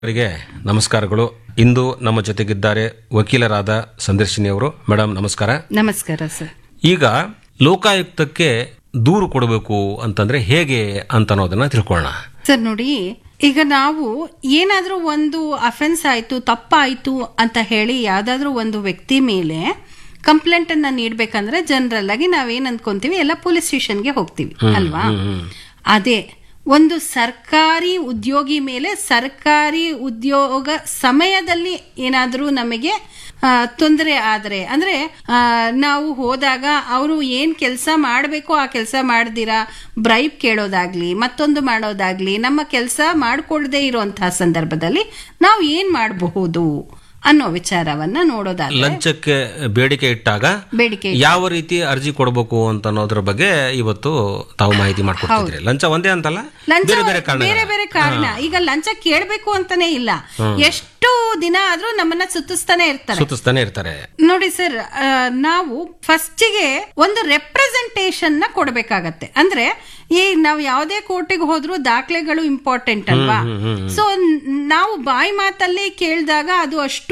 ಅವರಿಗೆ ನಮಸ್ಕಾರಗಳು ಇಂದು ನಮ್ಮ ಜೊತೆಗಿದ್ದಾರೆ ವಕೀಲರಾದ ಸಂದರ್ಶಿನಿ ಅವರು ಮೇಡಮ್ ನಮಸ್ಕಾರ ನಮಸ್ಕಾರ ಸರ್ ಈಗ ಲೋಕಾಯುಕ್ತಕ್ಕೆ ದೂರು ಕೊಡಬೇಕು ಅಂತಂದ್ರೆ ಹೇಗೆ ಅಂತ ಅನ್ನೋದನ್ನ ತಿಳ್ಕೊಳ್ಳೋಣ ಸರ್ ನೋಡಿ ಈಗ ನಾವು ಏನಾದರೂ ಒಂದು ಅಫೆನ್ಸ್ ಆಯಿತು ತಪ್ಪಾಯಿತು ಅಂತ ಹೇಳಿ ಯಾವುದಾದ್ರೂ ಒಂದು ವ್ಯಕ್ತಿ ಮೇಲೆ ಕಂಪ್ಲೇಂಟ್ ಅನ್ನ ನೀಡ್ಬೇಕಂದ್ರೆ ಜನರಲ್ ಆಗಿ ನಾವೇನ್ ಅನ್ಕೊಂತೀವಿ ಎಲ್ಲ ಪೊಲೀಸ್ ಸ್ಟೇಷನ್ಗೆ ಹೋಗ್ತೀವಿ ಅಲ್ವಾ ಅದೇ ಒಂದು ಸರ್ಕಾರಿ ಉದ್ಯೋಗಿ ಮೇಲೆ ಸರ್ಕಾರಿ ಉದ್ಯೋಗ ಸಮಯದಲ್ಲಿ ಏನಾದರೂ ನಮಗೆ ತೊಂದರೆ ಆದರೆ ಅಂದ್ರೆ ಆ, ನಾವು ಹೋದಾಗ ಅವರು ಏನ್ ಕೆಲಸ ಮಾಡಬೇಕು ಆ ಕೆಲಸ ಮಾಡ್ದಿರಾ ಬ್ರೈಬ್ ಕೇಳೋದಾಗ್ಲಿ ಮತ್ತೊಂದು ಮಾಡೋದಾಗ್ಲಿ ನಮ್ಮ ಕೆಲಸ ಮಾಡ್ಕೊಳ್ದೇ ಇರುವಂತಹ ಸಂದರ್ಭದಲ್ಲಿ ನಾವು ಏನ್ ಮಾಡಬಹುದು ಅನ್ನೋ ವಿಚಾರವನ್ನ ನೋಡೋದಾದ್ರೆ ಲಂಚಕ್ಕೆ ಬೇಡಿಕೆ ಇಟ್ಟಾಗ ಬೇಡಿಕೆ ಯಾವ ರೀತಿ ಅರ್ಜಿ ಕೊಡಬೇಕು ಅಂತ ಅನ್ನೋದ್ರ ಬಗ್ಗೆ ಇವತ್ತು ತಾವು ಮಾಹಿತಿ ಮಾಡ್ಕೊಡ್ತಿದ್ರಿ ಲಂಚ ಒಂದೇ ಅಂತಲ್ಲ ಲಂಚ ಬೇರೆ ಬೇರೆ ಕಾರಣ ಬೇರೆ ಬೇರೆ ಕಾರಣ ಈಗ ಲಂಚ ಕೇಳಬೇಕು ಅಂತಾನೆ ಇಲ್ಲ ಎಷ್ಟು ದಿನ ಆದ್ರೂ ನಮ್ಮನ್ನ ಸುತ್ತಿಸ್ತಾನೆ ಇರ್ತಾರೆ ಸುತ್ತಿಸ್ತಾನೆ ಇರ್ತಾರೆ ನೋಡಿ ಸರ್ ಆ, ನಾವು ಫಸ್ಟಿಗೆ ಒಂದು ರೆಪ್ರೆಸೆಂಟೇಷನ್ ನ ಕೊಡಬೇಕಾಗತ್ತೆ ಅಂದ್ರೆ ಈ ನಾವು ಯಾವುದೇ ಕೋರ್ಟಿಗೆ ಹೋದ್ರೂ ದಾಖಲೆಗಳು ಇಂಪಾರ್ಟೆಂಟ್ ಅಲ್ವಾ ಸೊ ನಾವು ಬಾಯಿ ಮಾತಲ್ಲಿ ಕೇಳಿದಾಗ ಅದು ಅಷ್ಟು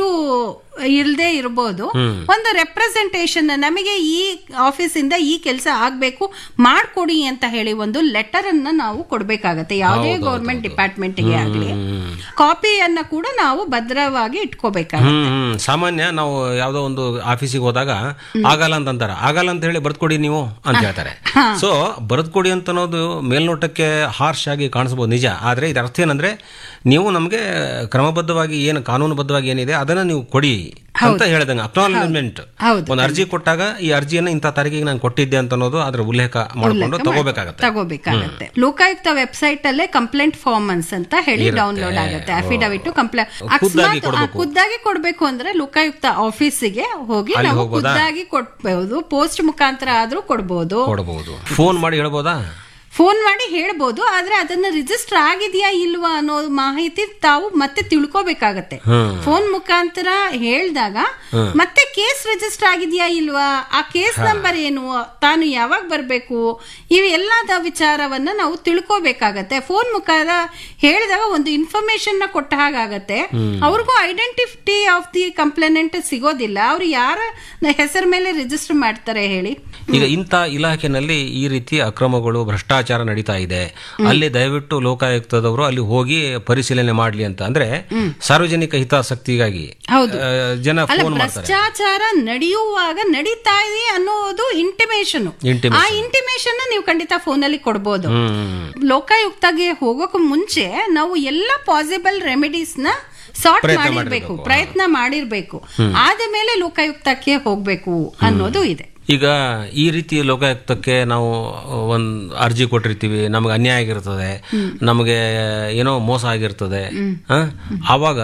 ಇಲ್ಲದೆ ಇರಬಹುದು ಒಂದು ರೆಪ್ರೆಸೆಂಟೇಷನ್ ನಮಗೆ ಈ ಆಫೀಸಿಂದ ಈ ಕೆಲಸ ಆಗ್ಬೇಕು ಮಾಡ್ಕೊಡಿ ಅಂತ ಹೇಳಿ ಒಂದು ಲೆಟರ್ ಅನ್ನ ನಾವು ಕೊಡ್ಬೇಕಾಗತ್ತೆ ಯಾವುದೇ ಗೌರ್ಮೆಂಟ್ ಡಿಪಾರ್ಟ್ಮೆಂಟ್ಗೆ ಆಗ್ಲಿ ಕಾಪಿಯನ್ನ ಕೂಡ ನಾವು ಭದ್ರವಾಗಿ ಇಟ್ಕೋಬೇಕಾಗತ್ತೆ ಹ್ಮ್ ಹ್ಮ್. ಸಾಮಾನ್ಯ ನಾವು ಯಾವ್ದೋ ಒಂದು ಆಫೀಸಿಗೆ ಹೋದಾಗ ಆಗಲ್ಲ ಅಂತ ಅಂತಾರ ಆಗಲ್ಲ ಅಂತ ಹೇಳಿ ಬರ್ದ್ಕೊಡಿ ನೀವು ಅಂತ ಹೇಳ್ತಾರೆ ಸೊ ಬರ್ದ್ಕೊಡಿ ಅಂತ ಅನ್ನೋದು ಮೇಲ್ನೋಟಕ್ಕೆ ಹಾರ್ಶ್ ಆಗಿ ಕಾಣಿಸ್ಬೋದು ನಿಜ ಆದ್ರೆ ಇದರ ಅರ್ಥ ಏನಂದ್ರೆ ನೀವು ನಮಗೆ ಕ್ರಮಬದ್ಧವಾಗಿ ಏನು ಕಾನೂನುಬದ್ಧವಾಗಿ ಏನಿದೆ ಅದನ್ನ ನೀವು ಕೊಡಿ ಅಂತ ಹೇಳಿದಂಗೆ ಅಕ್ನಾಲಜ್ಮೆಂಟ್ ಹೌದು. ಒಂದು ಅರ್ಜಿ ಕೊಟ್ಟಾಗ ಈ ಅರ್ಜಿಯನ್ನ ಇಂಥ ತಾರೀಕಿಗೆ ನಾನು ಕೊಟ್ಟಿದ್ದೆ ಅಂತ ಅನ್ನೋದು ಅದ್ರ ಉಲ್ಲೇಖ ಮಾಡ್ಕೊಂಡು ತಗೋಬೇಕಾಗತ್ತೆ ತಗೋಬೇಕಾಗತ್ತೆ ಲೋಕಾಯುಕ್ತ ವೆಬ್ಸೈಟ್ ಅಲ್ಲೇ ಕಂಪ್ಲೇಂಟ್ ಫಾರ್ಮನ್ಸ್ ಅಂತ ಹೇಳಿ ಡೌನ್ಲೋಡ್ ಆಗುತ್ತೆ ಅಫಿಡವಿಟ್ ಕಂಪ್ಲೇಂಟ್ ಖುದ್ದಾಗಿ ಅಕಸ್ಮಾತ್ ಆ, ಖುದ್ದಾಗಿ ಕೊಡ್ಬೇಕು ಅಂದ್ರೆ ಲೋಕಾಯುಕ್ತ ಆಫೀಸಿಗೆ ಹೋಗಿ ಅಲ್ಲಿ ನಾವು ಹೋಗ್ಬೋದಾ? ಖುದ್ದಾಗಿ ಕೊಡ್ಬಹುದು ಪೋಸ್ಟ್ ಮುಖಾಂತರ ಆದ್ರೂ ಕೊಡ್ಬೋದು ಕೊಡಬಹುದು ಫೋನ್ ಮಾಡಿ ಹೇಳ್ಬೋದಾ ಫೋನ್ ಮಾಡಿ ಹೇಳ್ಬೋದು ಆದ್ರೆ ಅದನ್ನ ರಿಜಿಸ್ಟರ್ ಆಗಿದೆಯಾ ಇಲ್ವಾ ಅನ್ನೋ ಮಾಹಿತಿ ತಾವು ಮತ್ತೆ ತಿಳ್ಕೊಬೇಕಾಗತ್ತೆ ಫೋನ್ ಮುಖಾಂತರ ಹೇಳ್ದಾಗ ಮತ್ತೆ ಕೇಸ್ ರಿಜಿಸ್ಟರ್ ಆಗಿದೆಯಾ ಇಲ್ವಾ ಆ ಕೇಸ್ ನಂಬರ್ ಏನು ತಾನು ಯಾವಾಗ ಬರ್ಬೇಕು ಇವೆಲ್ಲದ ವಿಚಾರವನ್ನ ನಾವು ತಿಳ್ಕೊಬೇಕಾಗತ್ತೆ ಫೋನ್ ಮುಖಾಂತರ ಹೇಳಿದಾಗ ಒಂದು ಇನ್ಫಾರ್ಮೇಶನ್ ನ ಕೊಟ್ಟ ಹಾಗಾಗತ್ತೆ ಅವ್ರಿಗೂ ಐಡೆಂಟಿಟಿ ಆಫ್ ದಿ ಕಂಪ್ಲೇನೆಂಟ್ ಸಿಗೋದಿಲ್ಲ ಅವ್ರು ಯಾರ ಹೆಸರ ಮೇಲೆ ರಿಜಿಸ್ಟರ್ ಮಾಡ್ತಾರೆ ಹೇಳಿ ಈಗ ಇಂಥ ಇಲಾಖೆನಲ್ಲಿ ಈ ರೀತಿ ಅಕ್ರಮಗಳು ಭ್ರಷ್ಟಾಚಾರ ನಡೀತಾ ಇದೆ ಅಲ್ಲಿ ದಯವಿಟ್ಟು ಲೋಕಾಯುಕ್ತದವರು ಅಲ್ಲಿ ಹೋಗಿ ಪರಿಶೀಲನೆ ಮಾಡ್ಲಿ ಅಂತ ಅಂದ್ರೆ ಸಾರ್ವಜನಿಕ ಹಿತಾಸಕ್ತಿಗಾಗಿ ಹೌದು. ಆ, ಜನ ಅಲ್ಲ ಫೋನ್ ಮಾಡ್ತಾರೆ ಭ್ರಷ್ಟಾಚಾರ ನಡೆಯುವಾಗ ನಡೀತಾ ಇದೆ ಅನ್ನೋದು ಇಂಟಿಮೇಶನ್ Intimation. ಆ ಇಂಟಿಮೇಶನ್ ನೀವು ಖಂಡಿತ ಫೋನ್ ಅಲ್ಲಿ ಕೊಡಬಹುದು ಹ್ಮ್ ಲೋಕಾಯುಕ್ತಗೆ ಹೋಗೋಕೆ ಮುಂಚೆ ನಾವು ಎಲ್ಲ ಪಾಸಿಬಲ್ ರೆಮಿಡೀಸ್ ನ ಸಾರ್ಟ್ ಪ್ರಯತ್ನ ಮಾಡಿರ್ಬೇಕು ಮಾಡಿರ್ಬೇಕು. ಪ್ರಯತ್ನ ಮಾಡಿರ್ಬೇಕು ಆದ ಮೇಲೆ ಲೋಕಾಯುಕ್ತಕ್ಕೆ ಹೋಗ್ಬೇಕು ಅನ್ನೋದು ಇದೆ ಈಗ ಈ ರೀತಿ ಲೋಕಾಯುಕ್ತಕ್ಕೆ ನಾವು ಒಂದು ಅರ್ಜಿ ಕೊಟ್ಟಿರ್ತೀವಿ ನಮಗೆ ಅನ್ಯಾಯ ಆಗಿರ್ತದೆ ನಮಗೆ ಏನೋ ಮೋಸ ಆಗಿರ್ತದೆ ಆ? ಆವಾಗ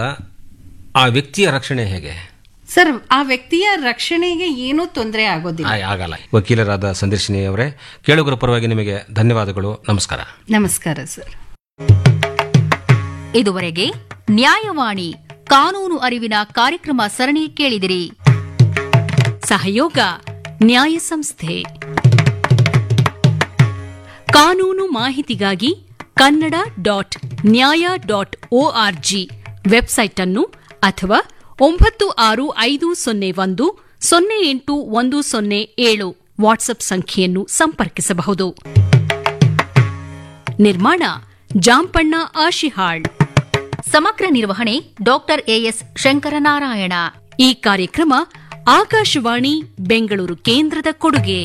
ಆ ವ್ಯಕ್ತಿಯ ರಕ್ಷಣೆ ಹೇಗೆ ಸರ್ ಆ ವ್ಯಕ್ತಿಯ ರಕ್ಷಣೆಗೆ ಏನೂ ತೊಂದರೆ ಆಗೋದಿಲ್ಲ ಆ, ಆಗಲ್ಲ ವಕೀಲರಾದ ಸಂದರ್ಶಿನಿ ಅವರೇ ಕೇಳುಗರ ಪರವಾಗಿ ನಿಮಗೆ ಧನ್ಯವಾದಗಳು ನಮಸ್ಕಾರ ನಮಸ್ಕಾರ ಸರ್ ಇದುವರೆಗೆ ನ್ಯಾಯವಾಣಿ ಕಾನೂನು ಅರಿವಿನ ಕಾರ್ಯಕ್ರಮ ಸರಣಿ ಕೇಳಿದಿರಿ ಸಹಯೋಗ ನ್ಯಾಯ ಸಂಸ್ಥೆ ಕಾನೂನು ಮಾಹಿತಿಗಾಗಿ Kannada dot Nyaya dot ORG website ಅನ್ನು ಅಥವಾ ಒಂಬತ್ತು ಆರು ಐದು ಸೊನ್ನೆ ಒಂದು ಸೊನ್ನೆ ಎಂಟು ಒಂದು ಸೊನ್ನೆ ಏಳು ವಾಟ್ಸ್ಆಪ್ ಸಂಖ್ಯೆಯನ್ನು ಸಂಪರ್ಕಿಸಬಹುದು ನಿರ್ಮಾಣ ಜಾಂಪಣ್ಣ ಆಶಿಹಾಳ್ ಸಮಗ್ರ ನಿರ್ವಹಣೆ ಡಾಕ್ಟರ್ ಎಎಸ್ ಶಂಕರನಾರಾಯಣ ಈ ಕಾರ್ಯಕ್ರಮ ಆಕಾಶವಾಣಿ ಬೆಂಗಳೂರು ಕೇಂದ್ರದ ಕೊಡುಗೆ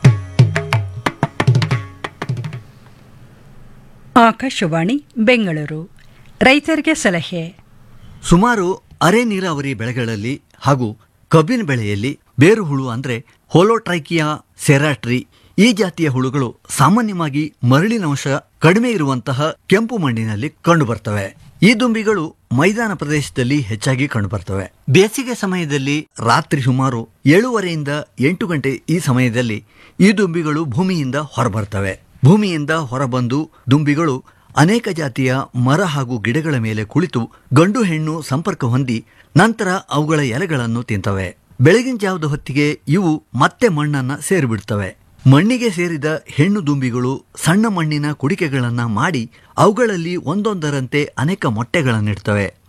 ಆಕಾಶವಾಣಿ ಬೆಂಗಳೂರು ರೈತರಿಗೆ ಸಲಹೆ ಸುಮಾರು ಅರೆ ನೀರಾವರಿ ಬೆಳೆಗಳಲ್ಲಿ ಹಾಗೂ ಕಬ್ಬಿನ ಬೆಳೆಯಲ್ಲಿ ಬೇರು ಹುಳು ಅಂದ್ರೆ ಹೋಲೋಟ್ರೈಕಿಯಾ ಸೆರಾಟ್ರಿ ಈ ಜಾತಿಯ ಹುಳುಗಳು ಸಾಮಾನ್ಯವಾಗಿ ಮರಳಿನಂಶ ಕಡಿಮೆ ಇರುವಂತಹ ಕೆಂಪು ಮಣ್ಣಿನಲ್ಲಿ ಕಂಡುಬರ್ತವೆ ಈ ದುಂಬಿಗಳು ಮೈದಾನ ಪ್ರದೇಶದಲ್ಲಿ ಹೆಚ್ಚಾಗಿ ಕಂಡುಬರ್ತವೆ ಬೇಸಿಗೆ ಸಮಯದಲ್ಲಿ ರಾತ್ರಿ ಸುಮಾರು ಏಳೂವರೆಯಿಂದ ಎಂಟು ಗಂಟೆ ಈ ಸಮಯದಲ್ಲಿ ಈ ದುಂಬಿಗಳು ಭೂಮಿಯಿಂದ ಹೊರಬರ್ತವೆ ಭೂಮಿಯಿಂದ ಹೊರಬಂದು ದುಂಬಿಗಳು ಅನೇಕ ಜಾತಿಯ ಮರ ಹಾಗೂ ಗಿಡಗಳ ಮೇಲೆ ಕುಳಿತು ಗಂಡು ಹೆಣ್ಣು ಸಂಪರ್ಕ ಹೊಂದಿ ನಂತರ ಅವುಗಳ ಎಲೆಗಳನ್ನು ತಿಂತವೆ ಬೆಳಗಿನ ಜಾವದ ಹೊತ್ತಿಗೆ ಇವು ಮತ್ತೆ ಮಣ್ಣನ್ನ ಸೇರಿಬಿಡ್ತವೆ ಮಣ್ಣಿಗೆ ಸೇರಿದ ಹೆಣ್ಣು ದುಂಬಿಗಳು ಸಣ್ಣ ಮಣ್ಣಿನ ಕುಡಿಕೆಗಳನ್ನ ಮಾಡಿ ಅವುಗಳಲ್ಲಿ ಒಂದೊಂದರಂತೆ ಅನೇಕ ಮೊಟ್ಟೆಗಳನ್ನಿಡ್ತವೆ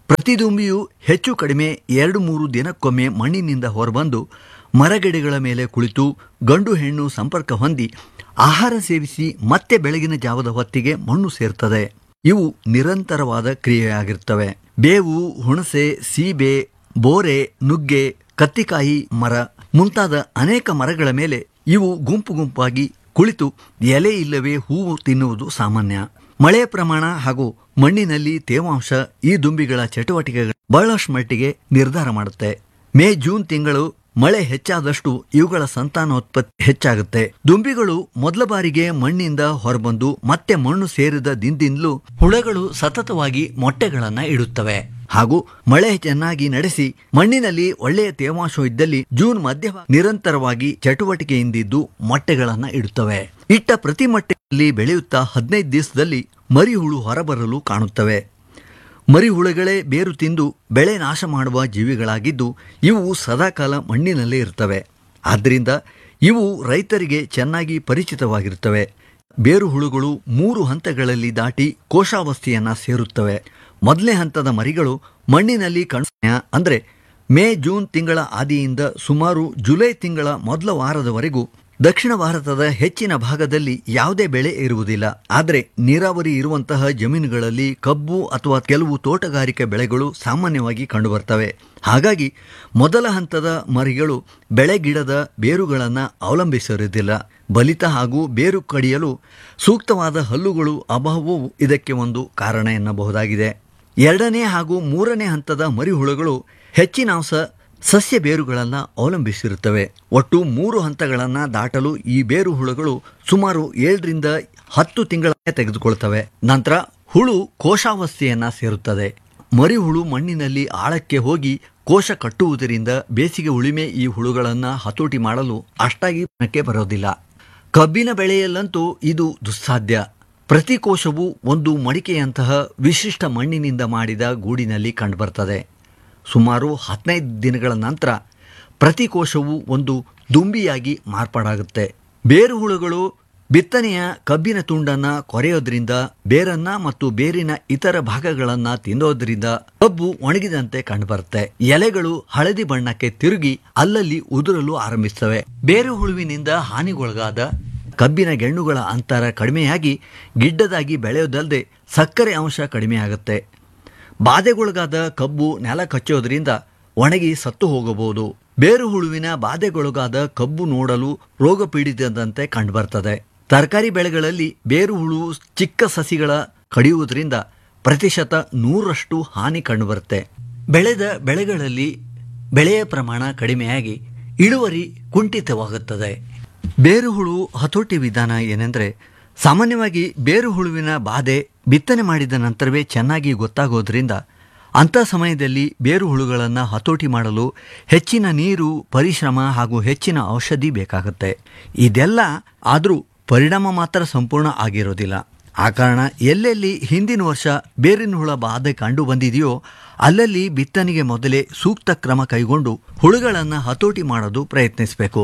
ಪ್ರತಿ ದುಂಬಿಯು ಹೆಚ್ಚು ಕಡಿಮೆ ಎರಡು ಮೂರು ದಿನಕ್ಕೊಮ್ಮೆ ಮಣ್ಣಿನಿಂದ ಹೊರಬಂದು ಮರಗಿಡಗಳ ಮೇಲೆ ಕುಳಿತು ಗಂಡು ಹೆಣ್ಣು ಸಂಪರ್ಕ ಹೊಂದಿ ಆಹಾರ ಸೇವಿಸಿ ಮತ್ತೆ ಬೆಳಗಿನ ಜಾವದ ಹೊತ್ತಿಗೆ ಮಣ್ಣು ಸೇರ್ತದೆ ಇವು ನಿರಂತರವಾದ ಕ್ರಿಯೆಯಾಗಿರ್ತವೆ ಬೇವು ಹುಣಸೆ ಸೀಬೆ ಬೋರೆ ನುಗ್ಗೆ ಕತ್ತಿಕಾಯಿ ಮರ ಮುಂತಾದ ಅನೇಕ ಮರಗಳ ಮೇಲೆ ಇವು ಗುಂಪು ಗುಂಪಾಗಿ ಕುಳಿತು ಎಲೆ ಇಲ್ಲವೇ ಹೂವು ತಿನ್ನುವುದು ಸಾಮಾನ್ಯ ಮಳೆಯ ಪ್ರಮಾಣ ಹಾಗೂ ಮಣ್ಣಿನಲ್ಲಿ ತೇವಾಂಶ ಈ ದುಂಬಿಗಳ ಚಟುವಟಿಕೆಗಳು ಬಹಳಷ್ಟು ಮಟ್ಟಿಗೆ ನಿರ್ಧಾರ ಮಾಡುತ್ತೆ ಮೇ ಜೂನ್ ತಿಂಗಳು ಮಳೆ ಹೆಚ್ಚಾದಷ್ಟು ಇವುಗಳ ಸಂತಾನೋತ್ಪತ್ತಿ ಹೆಚ್ಚಾಗುತ್ತೆ ದುಂಬಿಗಳು ಮೊದಲ ಬಾರಿಗೆ ಮಣ್ಣಿಂದ ಹೊರಬಂದು ಮತ್ತೆ ಮಣ್ಣು ಸೇರಿದ ದಿನದಿಂದಲೂ ಹುಳಗಳು ಸತತವಾಗಿ ಮೊಟ್ಟೆಗಳನ್ನ ಇಡುತ್ತವೆ ಹಾಗೂ ಮಳೆ ಚೆನ್ನಾಗಿ ನಡೆಸಿ ಮಣ್ಣಿನಲ್ಲಿ ಒಳ್ಳೆಯ ತೇವಾಂಶ ಇದ್ದಲ್ಲಿ ಜೂನ್ ಮಧ್ಯ ನಿರಂತರವಾಗಿ ಚಟುವಟಿಕೆಯಿಂದಿದ್ದು ಮೊಟ್ಟೆಗಳನ್ನ ಇಡುತ್ತವೆ ಇಟ್ಟ ಪ್ರತಿ ಮೊಟ್ಟೆಯಲ್ಲಿ ಬೆಳೆಯುತ್ತಾ ಹದಿನೈದು ದಿವಸದಲ್ಲಿ ಮರಿಹುಳು ಹೊರಬರಲು ಕಾಣುತ್ತವೆ ಮರಿಹುಳುಗಳೇ ಬೇರು ತಿಂದು ಬೆಳೆ ನಾಶ ಮಾಡುವ ಜೀವಿಗಳಾಗಿದ್ದು ಇವು ಸದಾಕಾಲ ಮಣ್ಣಿನಲ್ಲೇ ಇರ್ತವೆ ಆದ್ದರಿಂದ ಇವು ರೈತರಿಗೆ ಚೆನ್ನಾಗಿ ಪರಿಚಿತವಾಗಿರುತ್ತವೆ ಬೇರು ಹುಳುಗಳು ಮೂರು ಹಂತಗಳಲ್ಲಿ ದಾಟಿ ಕೋಶಾವಸ್ಥೆಯನ್ನ ಸೇರುತ್ತವೆ ಮೊದಲನೇ ಹಂತದ ಮರಿಗಳು ಮಣ್ಣಿನಲ್ಲಿ ಕಣ್ಣ ಅಂದ್ರೆ ಮೇ ಜೂನ್ ತಿಂಗಳ ಆದಿಯಿಂದ ಸುಮಾರು ಜುಲೈ ತಿಂಗಳ ಮೊದಲ ವಾರದವರೆಗೂ ದಕ್ಷಿಣ ಭಾರತದ ಹೆಚ್ಚಿನ ಭಾಗದಲ್ಲಿ ಯಾವುದೇ ಬೆಳೆ ಇರುವುದಿಲ್ಲ ಆದರೆ ನೀರಾವರಿ ಇರುವಂತಹ ಜಮೀನುಗಳಲ್ಲಿ ಕಬ್ಬು ಅಥವಾ ಕೆಲವು ತೋಟಗಾರಿಕೆ ಬೆಳೆಗಳು ಸಾಮಾನ್ಯವಾಗಿ ಕಂಡುಬರ್ತವೆ ಹಾಗಾಗಿ ಮೊದಲ ಹಂತದ ಮರಿಗಳು ಬೆಳೆ ಗಿಡದ ಬೇರುಗಳನ್ನು ಅವಲಂಬಿಸಿರುವುದಿಲ್ಲ ಬಲಿತ ಹಾಗೂ ಬೇರು ಕಡಿಯಲು ಸೂಕ್ತವಾದ ಹಲ್ಲುಗಳು ಅಭಾವವು ಇದಕ್ಕೆ ಒಂದು ಕಾರಣ ಎನ್ನಬಹುದಾಗಿದೆ ಎರಡನೇ ಹಾಗೂ ಮೂರನೇ ಹಂತದ ಮರಿಹುಳುಗಳು ಹೆಚ್ಚಿನ ಅಂಶ ಸಸ್ಯ ಬೇರುಗಳನ್ನು ಅವಲಂಬಿಸಿರುತ್ತವೆ ಒಟ್ಟು ಮೂರು ಹಂತಗಳನ್ನು ದಾಟಲು ಈ ಬೇರು ಹುಳುಗಳು ಸುಮಾರು ಏಳರಿಂದ ಹತ್ತು ತಿಂಗಳ ತೆಗೆದುಕೊಳ್ತವೆ ನಂತರ ಹುಳು ಕೋಶಾವಸ್ಥೆಯನ್ನ ಸೇರುತ್ತದೆ ಮರಿಹುಳು ಮಣ್ಣಿನಲ್ಲಿ ಆಳಕ್ಕೆ ಹೋಗಿ ಕೋಶ ಕಟ್ಟುವುದರಿಂದ ಬೇಸಿಗೆ ಉಳಿಮೆ ಈ ಹುಳುಗಳನ್ನು ಹತೋಟಿ ಮಾಡಲು ಅಷ್ಟಾಗಿ ಮನಕ್ಕೆ ಬರೋದಿಲ್ಲ ಕಬ್ಬಿನ ಬೆಳೆಯಲ್ಲಂತೂ ಇದು ದುಸ್ಸಾಧ್ಯ ಪ್ರತಿ ಕೋಶವು ಒಂದು ಮಡಿಕೆಯಂತಹ ವಿಶಿಷ್ಟ ಮಣ್ಣಿನಿಂದ ಮಾಡಿದ ಗೂಡಿನಲ್ಲಿ ಕಂಡುಬರ್ತದೆ ಸುಮಾರು ಹದಿನೈದು ದಿನಗಳ ನಂತರ ಪ್ರತಿ ಕೋಶವು ಒಂದು ದುಂಬಿಯಾಗಿ ಮಾರ್ಪಾಡಾಗುತ್ತೆ ಬೇರು ಹುಳುಗಳು ಬಿತ್ತನೆಯ ಕಬ್ಬಿನ ತುಂಡನ್ನ ಕೊರೆಯೋದ್ರಿಂದ ಬೇರನ್ನ ಮತ್ತು ಬೇರಿನ ಇತರ ಭಾಗಗಳನ್ನ ತಿನ್ನೋದ್ರಿಂದ ಕಬ್ಬು ಒಣಗಿದಂತೆ ಕಂಡುಬರುತ್ತೆ ಎಲೆಗಳು ಹಳದಿ ಬಣ್ಣಕ್ಕೆ ತಿರುಗಿ ಅಲ್ಲಲ್ಲಿ ಉದುರಲು ಆರಂಭಿಸ್ತವೆ ಬೇರು ಹುಳುವಿನಿಂದ ಹಾನಿಗೊಳಗಾದ ಕಬ್ಬಿನ ಗೆಣ್ಣುಗಳ ಅಂತರ ಕಡಿಮೆಯಾಗಿ ಗಿಡ್ಡದಾಗಿ ಬೆಳೆಯೋದಲ್ಲದೆ ಸಕ್ಕರೆ ಅಂಶ ಕಡಿಮೆಯಾಗುತ್ತೆ ಬಾಧೆಗೊಳಗಾದ ಕಬ್ಬು ನೆಲ ಕಚ್ಚೋದ್ರಿಂದ ಒಣಗಿ ಸತ್ತು ಹೋಗಬಹುದು ಬೇರು ಹುಳುವಿನ ಬಾಧೆಗೊಳಗಾದ ಕಬ್ಬು ನೋಡಲು ರೋಗ ಪೀಡಿತದಂತೆ ಕಂಡುಬರ್ತದೆ ತರಕಾರಿ ಬೆಳೆಗಳಲ್ಲಿ ಬೇರು ಹುಳು ಚಿಕ್ಕ ಸಸಿಗಳ ಕಡಿಯುವುದರಿಂದ ಪ್ರತಿಶತ ನೂರರಷ್ಟು ಹಾನಿ ಕಂಡುಬರುತ್ತೆ ಬೆಳೆದ ಬೆಳೆಗಳಲ್ಲಿ ಬೆಳೆಯ ಪ್ರಮಾಣ ಕಡಿಮೆಯಾಗಿ ಇಳುವರಿ ಕುಂಠಿತವಾಗುತ್ತದೆ ಬೇರು ಹುಳು ಹತೋಟಿ ವಿಧಾನ ಏನೆಂದರೆ ಸಾಮಾನ್ಯವಾಗಿ ಬೇರು ಹುಳುವಿನ ಬಾಧೆ ಬಿತ್ತನೆ ಮಾಡಿದ ನಂತರವೇ ಚೆನ್ನಾಗಿ ಗೊತ್ತಾಗೋದ್ರಿಂದ ಅಂಥ ಸಮಯದಲ್ಲಿ ಬೇರು ಹುಳುಗಳನ್ನು ಹತೋಟಿ ಮಾಡಲು ಹೆಚ್ಚಿನ ನೀರು ಪರಿಶ್ರಮ ಹಾಗೂ ಹೆಚ್ಚಿನ ಔಷಧಿ ಬೇಕಾಗುತ್ತೆ ಇದೆಲ್ಲ ಆದರೂ ಪರಿಣಾಮ ಮಾತ್ರ ಸಂಪೂರ್ಣ ಆಗಿರೋದಿಲ್ಲ ಆ ಕಾರಣ ಎಲ್ಲೆಲ್ಲಿ ಹಿಂದಿನ ವರ್ಷ ಬೇರಿನ ಹುಳ ಬಾಧೆ ಕಂಡು ಬಂದಿದೆಯೋ ಅಲ್ಲಲ್ಲಿ ಬಿತ್ತನೆಗೆ ಮೊದಲೇ ಸೂಕ್ತ ಕ್ರಮ ಕೈಗೊಂಡು ಹುಳುಗಳನ್ನು ಹತೋಟಿ ಮಾಡೋದು ಪ್ರಯತ್ನಿಸಬೇಕು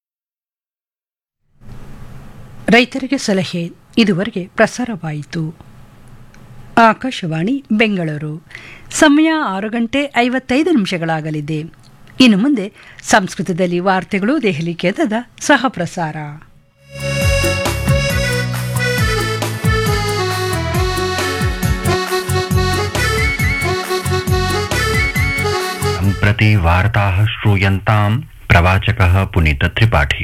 ರೈತರಿಗೆ ಸಲಹೆ ಇದುವರೆಗೆ ಪ್ರಸಾರವಾಯಿತು ಆಕಾಶವಾಣಿ ಬೆಂಗಳೂರು ಸಮಯ ಆರು ಗಂಟೆ ಐವತ್ತೈದು ನಿಮಿಷಗಳಾಗಲಿದೆ ಇನ್ನು ಮುಂದೆ ಸಂಸ್ಕೃತದಲ್ಲಿ ವಾರ್ತೆಗಳು ದೆಹಲಿ ಕೇಂದ್ರದ ಸಹ ಪ್ರಸಾರ सम्प्रति वार्ताः श्रूयन्ताम् प्रवाचकः पुनीतत्रिपाठी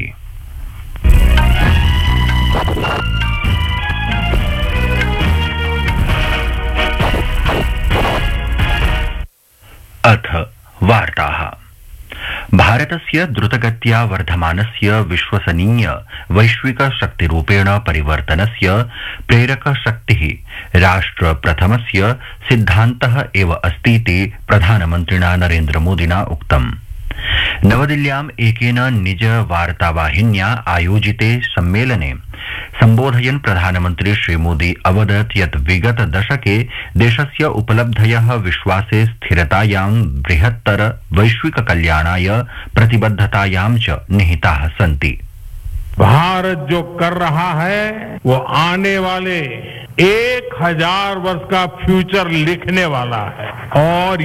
अथ वार्ताः भारतस्य द्रुतगत्या वर्धमानस्य विश्वसनीय वैश्विक शक्तिरूपेण परिवर्तनस्य प्रेरक शक्तिः राष्ट्र प्रथमस्य सिद्धान्तः एव अस्तीति प्रधानमन्त्रिणा नरेन्द्रमोदिना उक्तम् नवदिल्ल्याम् एकेन निज वार्तावाहिन्या आयोजिते सम्मेलने सम्बोधयन् प्रधानमन्त्री श्रीमोदी अवदत् यत् विगत दशके देशस्य उपलब्धयः विश्वासे स्थिरतायां बृहत्तर वैश्विक कल्याणाय प्रतिबद्धतायां च निहिताः सन्ति भारत जो कर रहा है वो आने वाले एक हजार वर्ष का फ्यूचर लिखने वाला है और